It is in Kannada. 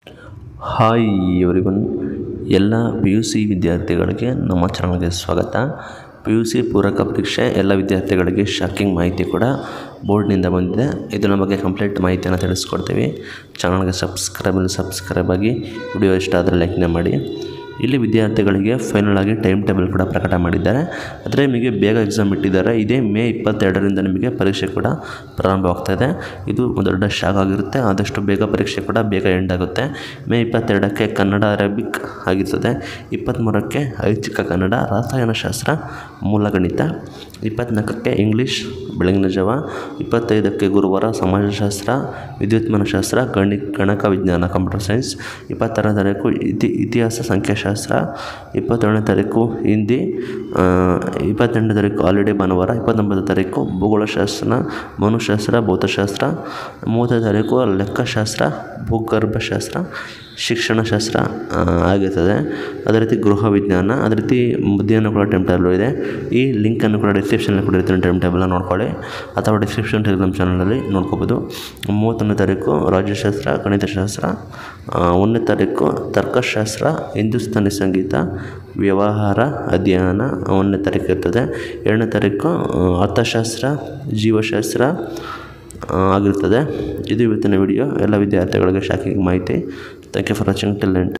ಹಾಯ್ ಎವ್ರಿವನ್ ಎಲ್ಲ ಪಿ ಯು ಸಿ ವಿದ್ಯಾರ್ಥಿಗಳಿಗೆ ನಮ್ಮ ಚಾನಲ್ಗೆ ಸ್ವಾಗತ ಪಿ ಯು ಸಿ ಪೂರಕ ಪರೀಕ್ಷೆ ಎಲ್ಲ ವಿದ್ಯಾರ್ಥಿಗಳಿಗೆ ಶಾಕಿಂಗ್ ಮಾಹಿತಿ ಕೂಡ ಬೋರ್ಡ್ನಿಂದ ಬಂದಿದೆ ಇದರ ಬಗ್ಗೆ ಕಂಪ್ಲೀಟ್ ಮಾಹಿತಿಯನ್ನು ತಿಳಿಸ್ಕೊಡ್ತೀವಿ ಚಾನಲ್ಗೆ ಸಬ್ಸ್ಕ್ರೈಬ್ ಸಬ್ಸ್ಕ್ರೈಬ್ ಆಗಿ ವಿಡಿಯೋ ಇಷ್ಟ ಆದರೆ ಲೈಕ್ನ ಮಾಡಿ ಇಲ್ಲಿ ವಿದ್ಯಾರ್ಥಿಗಳಿಗೆ ಫೈನಲ್ ಆಗಿ ಟೈಮ್ ಟೇಬಲ್ ಕೂಡ ಪ್ರಕಟ ಮಾಡಿದ್ದಾರೆ ಆದರೆ ನಿಮಗೆ ಬೇಗ ಎಕ್ಸಾಮ್ ಇಟ್ಟಿದ್ದಾರೆ ಇದೇ ಮೇ ಇಪ್ಪತ್ತೆರಡರಿಂದ ನಿಮಗೆ ಪರೀಕ್ಷೆ ಕೂಡ ಪ್ರಾರಂಭವಾಗ್ತಾ ಇದೆ ಇದು ಒಂದು ದೊಡ್ಡ ಶಾಕ್ ಆಗಿರುತ್ತೆ ಆದಷ್ಟು ಬೇಗ ಪರೀಕ್ಷೆ ಕೂಡ ಬೇಗ ಎಂಡ್ ಆಗುತ್ತೆ ಮೇ ಇಪ್ಪತ್ತೆರಡಕ್ಕೆ ಕನ್ನಡ ಅರೇಬಿಕ್ ಆಗಿರ್ತದೆ ಇಪ್ಪತ್ತ್ಮೂರಕ್ಕೆ ಐಚ್ಛಿಕ ಕನ್ನಡ ರಸಾಯನಶಾಸ್ತ್ರ ಮೂಲಗಣಿತ ಇಪ್ಪತ್ತ್ನಾಲ್ಕಕ್ಕೆ ಇಂಗ್ಲೀಷ್ ಬೆಳಗಿನ ಜಾವ ಇಪ್ಪತ್ತೈದಕ್ಕೆ ಗುರುವಾರ ಸಮಾಜಶಾಸ್ತ್ರ ವಿದ್ಯುನ್ಮಾನಶಾಸ್ತ್ರ ಗಣಿ ಗಣಕ ವಿಜ್ಞಾನ ಕಂಪ್ಯೂಟರ್ ಸೈನ್ಸ್ ಇಪ್ಪತ್ತಾರನೇ ತಾರೀಕು ಇತಿ ಇತಿಹಾಸ ಸಂಖ್ಯಾಶಾಸ್ತ್ರ ಇಪ್ಪತ್ತೇಳನೇ ತಾರೀಕು ಹಿಂದಿ ಆ, ಇಪ್ಪತ್ತೆಂಟನೇ ತಾರೀಕು ಹಾಲಿಡೇ ಭಾನುವಾರ ಇಪ್ಪತ್ತೊಂಬತ್ತನೇ ತಾರೀಕು ಭೂಗೋಳಶಾಸ್ತ್ರ ಮನುಶಾಸ್ತ್ರ ಭೌತಶಾಸ್ತ್ರ ಮೂವತ್ತನೇ ತಾರೀಕು ಲೆಕ್ಕಶಾಸ್ತ್ರ ಭೂಗರ್ಭಶಾಸ್ತ್ರ ಶಿಕ್ಷಣಶಾಸ್ತ್ರ ಆ, ಆಗಿರ್ತದೆ ಅದೇ ರೀತಿ ಗೃಹ ವಿಜ್ಞಾನ ಅದೇ ರೀತಿ ಬುದ್ಧಿಯನ್ನು ಕೂಡ ಟೈಮ್ ಟೇಬಲ್ ಇದೆ ಈ ಲಿಂಕನ್ನು ಕೂಡ ಡಿಸ್ಕ್ರಿಪ್ಷನಲ್ಲಿ ಕೊಟ್ಟಿರ್ತೀನಿ ಟೈಮ್ ಟೇಬಲ್ನ ನೋಡ್ಕೊಳ್ಳಿ ಅಥವಾ ಡಿಸ್ಕ್ರಿಪ್ಷನ್ ಟೆಲಿಗ್ರಾಮ್ ಚಾನಲಲ್ಲಿ ನೋಡ್ಕೋಬೋದು ಮೂವತ್ತೊಂದನೇ ತಾರೀಕು ರಾಜ್ಯಶಾಸ್ತ್ರ ಗಣಿತಶಾಸ್ತ್ರ ಆ, ಒಂದನೇ ತಾರೀಕು ತರ್ಕಶಾಸ್ತ್ರ ಹಿಂದೂಸ್ತಾನಿ ಸಂಗೀತ ವ್ಯವಹಾರ ಅಧ್ಯಯನ ಒಂದನೇ ತಾರೀಕು ಇರ್ತದೆ ಎರಡನೇ ತಾರೀಕು ಆ, ಅರ್ಥಶಾಸ್ತ್ರ ಜೀವಶಾಸ್ತ್ರ ಆ, ಆಗಿರ್ತದೆ ಇದು ಇವತ್ತಿನ ವಿಡಿಯೋ ಎಲ್ಲ ವಿದ್ಯಾರ್ಥಿಗಳಿಗೆ ಶಾಕಿಂಗ್ ಮಾಹಿತಿ thank you for watching till end